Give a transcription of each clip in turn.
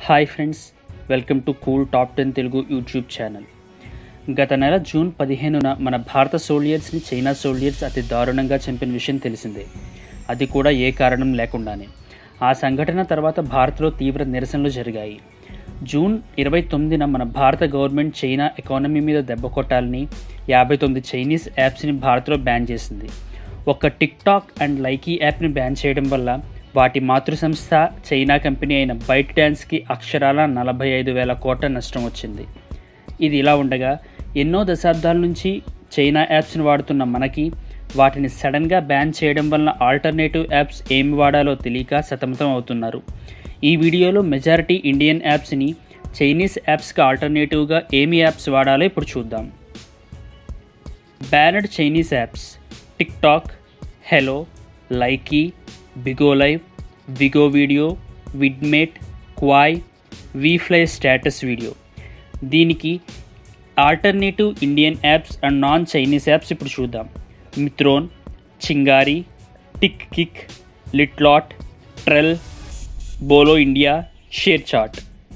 Hi friends welcome to cool top ten Telugu YouTube channel గత నెల June పదిహేనున మన భారత సోల్జర్స్ని చైనా సోల్జర్స్ అతి దారుణంగా చంపిన విషయం తెలిసిందే అది కూడా ఏ కారణం లేకుండానే ఆ సంఘటన తర్వాత భారత్లో తీవ్ర నిరసనలు జరిగాయి జూన్ ఇరవై తొమ్మిదిన మన భారత గవర్నమెంట్ చైనా ఎకానమీ మీద దెబ్బ కొట్టాలని యాభై తొమ్మిది చైనీస్ యాప్స్ని భారత్లో బ్యాన్ చేసింది ఒక్క టిక్ టాక్ అండ్ లైకీ యాప్ని బ్యాన్ చేయడం వల్ల వాటి మాతృ సంస్థ చైనా కంపెనీ అయిన బైట్ డ్యాన్స్కి అక్షరాల నలభై ఐదు వేల కోట్ల నష్టం వచ్చింది ఇది ఇలా ఉండగా ఎన్నో దశాబ్దాల నుంచి చైనా యాప్స్ని వాడుతున్న మనకి వాటిని సడన్గా బ్యాన్ చేయడం వలన ఆల్టర్నేటివ్ యాప్స్ ఏమి వాడాలో తెలియక సతమతం అవుతున్నారు ఈ వీడియోలో మెజారిటీ ఇండియన్ యాప్స్ని చైనీస్ యాప్స్కి ఆల్టర్నేటివ్గా ఏమి యాప్స్ వాడాలో ఇప్పుడు చూద్దాం banned Chinese apps TikTok Helo Likee Bigo Live Vigo Video VidMate Kwai VFly status video దీనికి alternative Indian apps and non Chinese apps ఇప్పుడు చూద్దాం Mitron Chingari Tik Kick LitLot Trell Bolo India ShareChat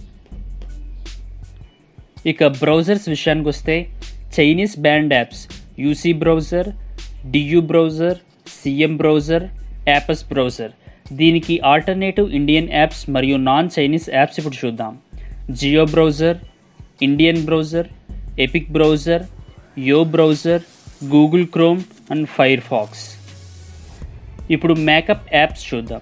ఇక browsers విషయానికి వస్తే Chinese banned apps UC browser DU browser CM browser APUS browser దీనికి alternative Indian apps మరియు non Chinese apps ఇప్పుడు చూద్దాం Jio browser Indian browser Epic browser Yo browser Google Chrome and Firefox ఇప్పుడు makeup apps చూద్దాం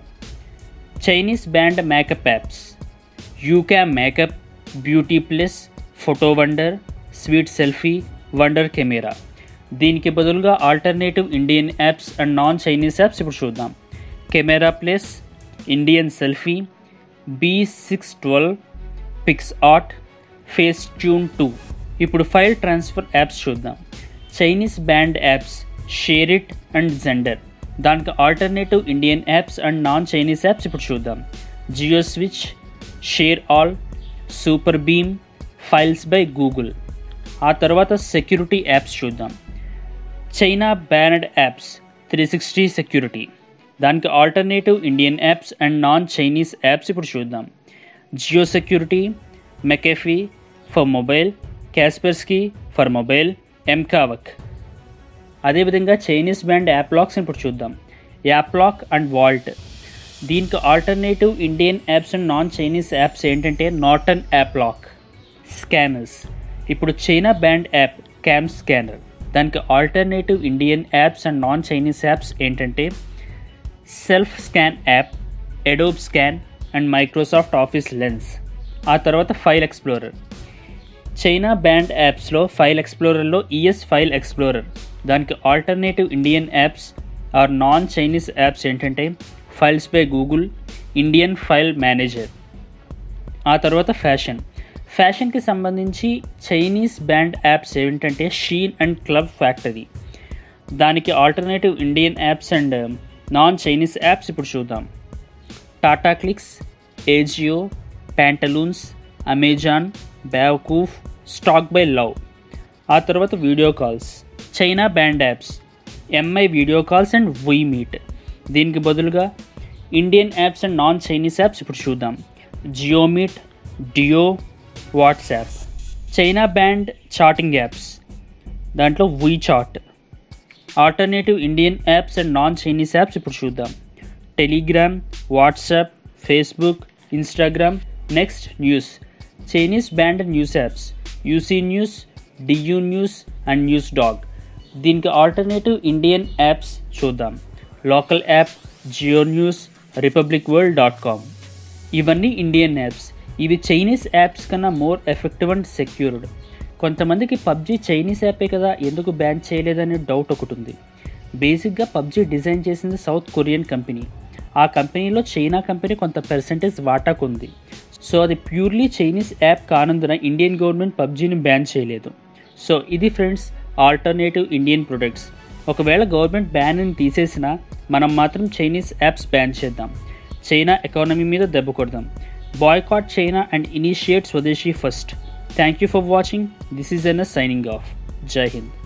Chinese banned makeup apps YouCam makeup Beauty Plus photo wonder sweet selfie wonder camera దీనికి బదులుగా alternative Indian apps and non Chinese apps ఇప్పుడు చూద్దాం camera plus Indian selfie B six twelve PicsArt Facetune two ఇప్పుడు file transfer apps చూద్దాం Chinese banned apps share it and Xender దానికి alternative Indian apps and non Chinese apps ఇప్పుడు చూద్దాం Jio Switch share all super beam files by Google ఆ తర్వాత security apps చూద్దాం China banned apps three sixty security దానికి alternative Indian apps and non Chinese apps ఇప్పుడు చూద్దాం Jio security McAfee for mobile Kaspersky for mobile MKavach అదేవిధంగా Chinese banned app locks ఇప్పుడు చూద్దాం app lock and vault దీనికి alternative Indian apps and non Chinese apps ఏంటంటే Norton app lock scanners ఇప్పుడు China banned app CamScanner దానికి alternative Indian apps and non Chinese apps ఏంటంటే self scan app Adobe scan and Microsoft Office Lens ఆ తర్వాత file explorer China banned యాప్స్లో file ఎక్స్ప్లోరర్లో ES file explorer దానికి alternative Indian apps or non Chinese apps ఏంటంటే files by Google Indian file manager ఆ తర్వాత fashion ఫ్యాషన్కి సంబంధించి చైనీస్ బ్యాండ్ యాప్స్ ఏంటంటే షీన్ అండ్ క్లబ్ ఫ్యాక్టరీ దానికి alternative Indian apps and non Chinese apps ఇప్పుడు చూద్దాం Tata Clicks AJIO Pantaloons Amazon Bewakoof stalk buy love ఆ తర్వాత video calls China banned apps Mi video calls and we meet దీనికి బదులుగా Indian apps and non Chinese apps ఇప్పుడు చూద్దాం Jio Meet Duo WhatsApp China banned chatting apps దాంట్లో WeChat alternative Indian apps and non Chinese apps ఇప్పుడు చూద్దాం Telegram WhatsApp Facebook Instagram next news Chinese banned news apps UC news DU news and NewsDog దీనికి alternative Indian apps చూద్దాం local app Jio news Republic world dot com ఇవన్నీ Indian apps ఇవి Chinese apps కన్నా more effective and secured కొంతమందికి PUBG Chinese యాపే కదా ఎందుకు ban చేయలేదనే డౌట్ ఒకటి ఉంది బేసిక్గా పబ్జీ డిజైన్ చేసింది సౌత్ కొరియన్ కంపెనీ ఆ కంపెనీలో చైనా కంపెనీ కొంత పర్సంటేజ్ వాటాకు ఉంది సో అది ప్యూర్లీ చైనీస్ యాప్ కానందున ఇండియన్ గవర్నమెంట్ పబ్జీని బ్యాన్ చేయలేదు సో ఇది ఫ్రెండ్స్ ఆల్టర్నేటివ్ ఇండియన్ ప్రొడక్ట్స్ ఒకవేళ గవర్నమెంట్ బ్యాన్ని తీసేసినా మనం మాత్రం చైనీస్ యాప్స్ బ్యాన్ చేద్దాం చైనా ఎకానమీ మీద దెబ్బ కొడదాం boycott China and initiate swadeshi first thank you for watching this is N signing off. Jai Hind.